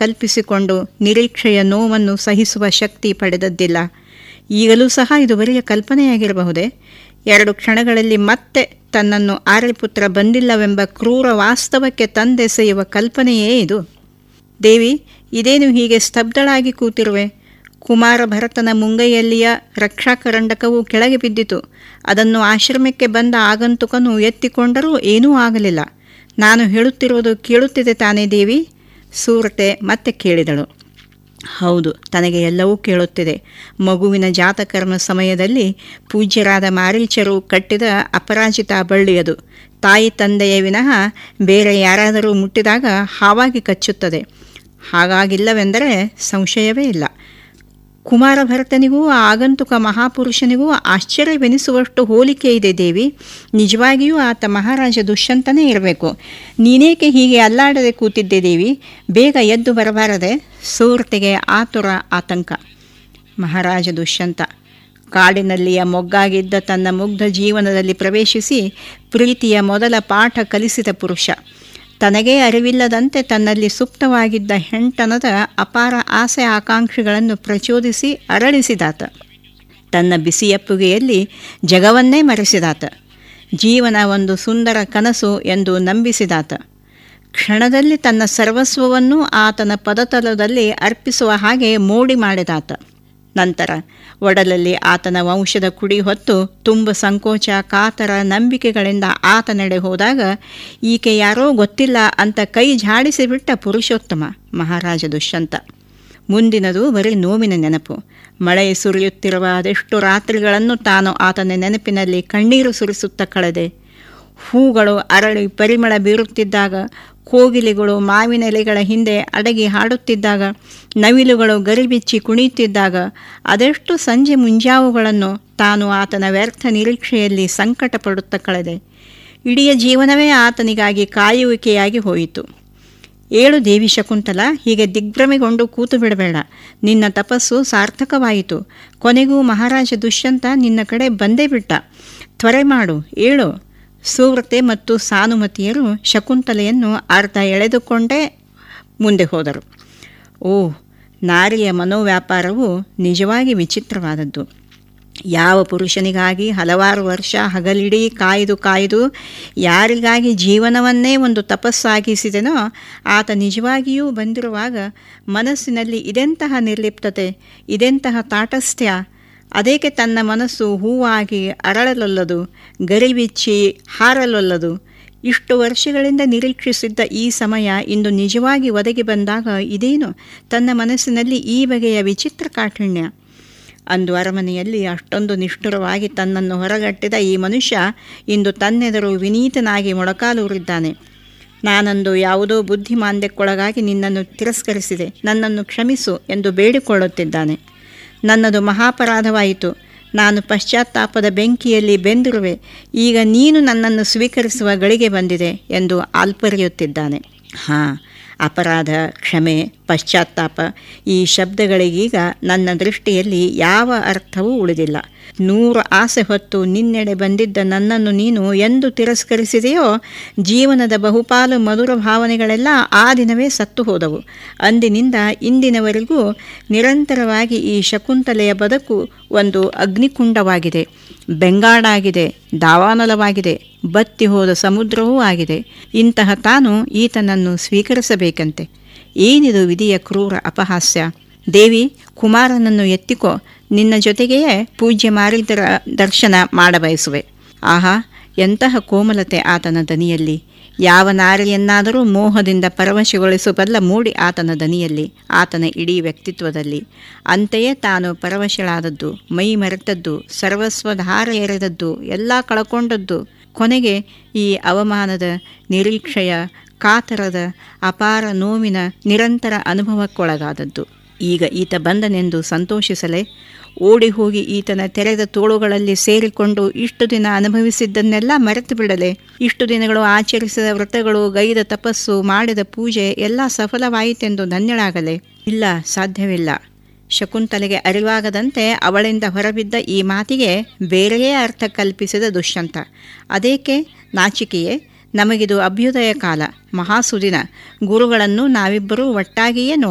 ಕಲ್ಪಿಸಿಕೊಂಡು ನಿರೀಕ್ಷೆಯ ನೋವನ್ನು ಸಹಿಸುವ ಶಕ್ತಿ ಪಡೆದದ್ದಿಲ್ಲ ಈಗಲೂ ಸಹ ಇದು ಬರಿಯ ಕಲ್ಪನೆಯಾಗಿರಬಹುದೇ ಎರಡು ಕ್ಷಣಗಳಲ್ಲಿ ಮತ್ತೆ ತನ್ನನ್ನು ಆರ್ಯಪುತ್ರ ಬಂದಿಲ್ಲವೆಂಬ ಕ್ರೂರ ವಾಸ್ತವಕ್ಕೆ ತಂದೆಸೆಯುವ ಕಲ್ಪನೆಯೇ ಇದು ದೇವಿ ಇದೇನು ಹೀಗೆ ಸ್ತಬ್ಧಳಾಗಿ ಕೂತಿರುವೆ ಕುಮಾರ ಭರತನ ಮುಂಗೈಯಲ್ಲಿಯ ರಕ್ಷಾಕರಂಡಕವು ಕೆಳಗೆ ಬಿದ್ದಿತು ಅದನ್ನು ಆಶ್ರಮಕ್ಕೆ ಬಂದ ಆಗಂತುಕನು ಎತ್ತಿಕೊಂಡರೂ ಏನೂ ಆಗಲಿಲ್ಲ ನಾನು ಹೇಳುತ್ತಿರುವುದು ಕೇಳುತ್ತಿದೆ ತಾನೇ ದೇವಿ ಸೂರತೆ ಮತ್ತೆ ಕೇಳಿದಳು ಹೌದು ತನಗೆ ಎಲ್ಲವೂ ಕೇಳುತ್ತಿದೆ ಮಗುವಿನ ಜಾತಕರ್ಮ ಸಮಯದಲ್ಲಿ ಪೂಜ್ಯರಾದ ಮಾರೀಚರು ಕಟ್ಟಿದ ಅಪರಾಜಿತ ಬಳ್ಳಿಯದು ತಾಯಿ ತಂದೆಯ ವಿನಃ ಬೇರೆ ಯಾರಾದರೂ ಮುಟ್ಟಿದಾಗ ಹಾವಾಗಿ ಕಚ್ಚುತ್ತದೆ ಹಾಗಾಗಿಲ್ಲವೆಂದರೆ ಸಂಶಯವೇ ಇಲ್ಲ ಕುಮಾರ ಭರತನಿಗೂ ಆ ಆಗಂತುಕ ಮಹಾಪುರುಷನಿಗೂ ಆಶ್ಚರ್ಯವೆನಿಸುವಷ್ಟು ಹೋಲಿಕೆ ಇದೆ ದೇವಿ ನಿಜವಾಗಿಯೂ ಆತ ಮಹಾರಾಜ ದುಷ್ಯಂತನೇ ಇರಬೇಕು ನೀನೇಕೆ ಹೀಗೆ ಅಲ್ಲಾಡದೆ ಕೂತಿದ್ದೆ ದೇವಿ ಬೇಗ ಎದ್ದು ಬರಬಾರದೆ ಸೂರ್ತಿಗೆ ಆತುರ ಆತಂಕ ಮಹಾರಾಜ ದುಷ್ಯಂತ ಕಾಡಿನಲ್ಲಿಯ ಮೊಗ್ಗಾಗಿದ್ದ ತನ್ನ ಮುಗ್ಧ ಜೀವನದಲ್ಲಿ ಪ್ರವೇಶಿಸಿ ಪ್ರೀತಿಯ ಮೊದಲ ಪಾಠ ಕಲಿಸಿದ ಪುರುಷ ತನಗೇ ಅರಿವಿಲ್ಲದಂತೆ ತನ್ನಲ್ಲಿ ಸುಪ್ತವಾಗಿದ್ದ ಹೆಂಟನದ ಅಪಾರ ಆಸೆ ಆಕಾಂಕ್ಷೆಗಳನ್ನು ಪ್ರಚೋದಿಸಿ ಅರಳಿಸಿದಾತ ತನ್ನ ಬಿಸಿಯಪ್ಪುಗೆಯಲ್ಲಿ ಜಗವನ್ನೇ ಮರೆಸಿದಾತ ಜೀವನ ಒಂದು ಸುಂದರ ಕನಸು ಎಂದು ನಂಬಿಸಿದಾತ ಕ್ಷಣದಲ್ಲಿ ತನ್ನ ಸರ್ವಸ್ವವನ್ನು ಆತನ ಪದತಲದಲ್ಲಿ ಅರ್ಪಿಸುವ ಹಾಗೆ ಮೋಡಿ ಮಾಡಿದಾತ ನಂತರ ಒಡಲಲ್ಲಿ ಆತನ ವಂಶದ ಕುಡಿ ಹೊತ್ತು ತುಂಬ ಸಂಕೋಚ ಕಾತರ ನಂಬಿಕೆಗಳಿಂದ ಆತನೆಡೆ ಹೋದಾಗ ಈಕೆ ಯಾರೋ ಗೊತ್ತಿಲ್ಲ ಅಂತ ಕೈ ಝಾಡಿಸಿಬಿಟ್ಟ ಪುರುಷೋತ್ತಮ ಮಹಾರಾಜ ದುಷ್ಯಂತ ಮುಂದಿನದು ಬರೀ ನೋವಿನ ನೆನಪು ಮಳೆ ಸುರಿಯುತ್ತಿರುವ ಅದೆಷ್ಟು ರಾತ್ರಿಗಳನ್ನು ತಾನು ಆತನ ನೆನಪಿನಲ್ಲಿ ಕಣ್ಣೀರು ಸುರಿಸುತ್ತ ಕಳೆದೆ ಹೂಗಳು ಅರಳಿ ಪರಿಮಳ ಬೀರುತ್ತಿದ್ದಾಗ ಕೋಗಿಲೆಗಳು ಮಾವಿನ ಎಲೆಗಳ ಹಿಂದೆ ಅಡಗಿ ಹಾಡುತ್ತಿದ್ದಾಗ ನವಿಲುಗಳು ಗರಿಬಿಚ್ಚಿ ಕುಣಿಯುತ್ತಿದ್ದಾಗ ಅದೆಷ್ಟು ಸಂಜೆ ಮುಂಜಾವುಗಳನ್ನು ತಾನು ಆತನ ವ್ಯರ್ಥ ನಿರೀಕ್ಷೆಯಲ್ಲಿ ಸಂಕಟ ಪಡುತ್ತಾ ಕಳೆದೆ ಇಡೀ ಜೀವನವೇ ಆತನಿಗಾಗಿ ಕಾಯುವಿಕೆಯಾಗಿ ಹೋಯಿತು ಏಳು ದೇವಿ ಶಕುಂತಲ ಹೀಗೆ ದಿಗ್ಭ್ರಮೆಗೊಂಡು ಕೂತು ಬಿಡಬೇಡ ನಿನ್ನ ತಪಸ್ಸು ಸಾರ್ಥಕವಾಯಿತು ಕೊನೆಗೂ ಮಹಾರಾಜ ದುಷ್ಯಂತ ನಿನ್ನ ಕಡೆ ಬಂದೇ ಬಿಟ್ಟ ತ್ವರೆ ಮಾಡು ಏಳು ಸುವ್ರತೆ ಮತ್ತು ಸಾನುಮತಿಯರು ಶಕುಂತಲೆಯನ್ನು ಅರ್ಧ ಎಳೆದುಕೊಂಡೇ ಮುಂದೆ ಹೋದರು ಓ ನಾರಿಯ ಮನೋವ್ಯಾಪಾರವು ನಿಜವಾಗಿ ವಿಚಿತ್ರವಾದದ್ದು ಯಾವ ಪುರುಷನಿಗಾಗಿ ಹಲವಾರು ವರ್ಷ ಹಗಲಿಡೀ ಕಾಯ್ದು ಕಾಯ್ದು ಯಾರಿಗಾಗಿ ಜೀವನವನ್ನೇ ಒಂದು ತಪಸ್ಸಾಗಿಸಿದೆನೋ ಆತ ನಿಜವಾಗಿಯೂ ಬಂದಿರುವಾಗ ಮನಸ್ಸಿನಲ್ಲಿ ಇದೆಂತಹ ನಿರ್ಲಿಪ್ತತೆ ಇದೆಂತಹ ತಾಟಸ್ಥ್ಯ ಅದೇಕೆ ತನ್ನ ಮನಸ್ಸು ಹೂವಾಗಿ ಅರಳಲೊಲ್ಲದು ಗರಿಬಿಚ್ಚಿ ಹಾರಲೊಲ್ಲದು ಇಷ್ಟು ವರ್ಷಗಳಿಂದ ನಿರೀಕ್ಷಿಸಿದ್ದ ಈ ಸಮಯ ಇಂದು ನಿಜವಾಗಿ ಒದಗಿ ಬಂದಾಗ ಇದೇನು ತನ್ನ ಮನಸ್ಸಿನಲ್ಲಿ ಈ ಬಗೆಯ ವಿಚಿತ್ರ ಕಾಠಿಣ್ಯ ಅಂದು ಅರಮನೆಯಲ್ಲಿ ಅಷ್ಟೊಂದು ನಿಷ್ಠುರವಾಗಿ ತನ್ನನ್ನು ಹೊರಗಟ್ಟಿದ ಈ ಮನುಷ್ಯ ಇಂದು ತನ್ನೆದರು ವಿನೀತನಾಗಿ ಮೊಳಕಾಲೂರಿದ್ದಾನೆ ನಾನಂದು ಯಾವುದೋ ಬುದ್ಧಿಮಾಂದ್ಯಕ್ಕೊಳಗಾಗಿ ನಿನ್ನನ್ನು ತಿರಸ್ಕರಿಸಿದೆ ನನ್ನನ್ನು ಕ್ಷಮಿಸು ಎಂದು ಬೇಡಿಕೊಳ್ಳುತ್ತಿದ್ದಾನೆ ನನ್ನದು ಮಹಾಪರಾಧವಾಯಿತು ನಾನು ಪಶ್ಚಾತ್ತಾಪದ ಬೆಂಕಿಯಲ್ಲಿ ಬೆಂದಿರುವೆ ಈಗ ನೀನು ನನ್ನನ್ನು ಸ್ವೀಕರಿಸುವ ಗಳಿಗೆ ಬಂದಿದೆ ಎಂದು ಆಲ್ಪರಿಯುತ್ತಿದ್ದಾನೆ ಹಾಂ ಅಪರಾಧ ಕ್ಷಮೆ ಪಶ್ಚಾತ್ತಾಪ ಈ ಶಬ್ದಗಳಿಗೀಗ ನನ್ನ ದೃಷ್ಟಿಯಲ್ಲಿ ಯಾವ ಅರ್ಥವೂ ಉಳಿದಿಲ್ಲ ನೂರು ಆಸೆ ಹೊತ್ತು ನಿನ್ನೆಡೆ ಬಂದಿದ್ದ ನನ್ನನ್ನು ನೀನು ಎಂದು ತಿರಸ್ಕರಿಸಿದೆಯೋ ಜೀವನದ ಬಹುಪಾಲು ಮಧುರ ಭಾವನೆಗಳೆಲ್ಲ ಆ ದಿನವೇ ಸತ್ತು ಹೋದವು ಅಂದಿನಿಂದ ಇಂದಿನವರೆಗೂ ನಿರಂತರವಾಗಿ ಈ ಶಕುಂತಲೆಯ ಬದುಕು ಒಂದು ಅಗ್ನಿಕುಂಡವಾಗಿದೆ ಬೆಂಗಾಡಾಗಿದೆ ದಾವಾನಲವಾಗಿದೆ ಬತ್ತಿ ಹೋದ ಸಮುದ್ರವೂ ಆಗಿದೆ ಇಂತಹ ತಾನು ಈತನನ್ನು ಸ್ವೀಕರಿಸಬೇಕಂತೆ ಏನಿದು ವಿಧಿಯ ಕ್ರೂರ ಅಪಹಾಸ್ಯ ದೇವಿ ಕುಮಾರನನ್ನು ಎತ್ತಿಕೋ ನಿನ್ನ ಜೊತೆಗೆಯೇ ಪೂಜ್ಯ ಮಾರಿದರ ದರ್ಶನ ಮಾಡಬಯಸುವೆ ಆಹಾ ಎಂತಹ ಕೋಮಲತೆ ಆತನ ದನಿಯಲ್ಲಿ ಯಾವ ನಾರಿಯನ್ನಾದರೂ ಮೋಹದಿಂದ ಪರವಶಗೊಳಿಸಬಲ್ಲ ಮೂಡಿ ಆತನ ದನಿಯಲ್ಲಿ ಆತನ ಇಡೀ ವ್ಯಕ್ತಿತ್ವದಲ್ಲಿ ಅಂತೆಯೇ ತಾನು ಪರವಶಳಾದದ್ದು ಮೈ ಮರೆತದ್ದು ಸರ್ವಸ್ವಧಾರ ಎರೆದದ್ದು ಎಲ್ಲ ಕಳಕೊಂಡದ್ದು ಕೊನೆಗೆ ಈ ಅವಮಾನದ ನಿರೀಕ್ಷೆಯ ಕಾತರದ ಅಪಾರ ನೋವಿನ ನಿರಂತರ ಅನುಭವಕ್ಕೊಳಗಾದದ್ದು ಈಗ ಈತ ಬಂದನೆಂದು ಸಂತೋಷಿಸಲೇ ಓಡಿ ಹೋಗಿ ಈತನ ತೆರೆದ ತೋಳುಗಳಲ್ಲಿ ಸೇರಿಕೊಂಡು ಇಷ್ಟು ದಿನ ಅನುಭವಿಸಿದ್ದನ್ನೆಲ್ಲ ಮರೆತು ಬಿಡಲೆ ಇಷ್ಟು ದಿನಗಳು ಆಚರಿಸಿದ ವ್ರತಗಳು ಗೈದ ತಪಸ್ಸು ಮಾಡಿದ ಪೂಜೆ ಎಲ್ಲ ಸಫಲವಾಯಿತೆಂದು ಧನ್ಯಳಾಗಲೆ ಇಲ್ಲ ಸಾಧ್ಯವಿಲ್ಲ ಶಕುಂತಲೆಗೆ ಅರಿವಾಗದಂತೆ ಅವಳಿಂದ ಹೊರಬಿದ್ದ ಈ ಮಾತಿಗೆ ಬೇರೆಯೇ ಅರ್ಥ ಕಲ್ಪಿಸಿದ ದುಷ್ಯಂತ ಅದೇಕೆ ನಾಚಿಕೆಯೇ ನಮಗಿದು ಅಭ್ಯುದಯ ಕಾಲ ಮಹಾಸುದಿನ ಗುರುಗಳನ್ನು ನಾವಿಬ್ಬರೂ ಒಟ್ಟಾಗಿಯೇ ನೋ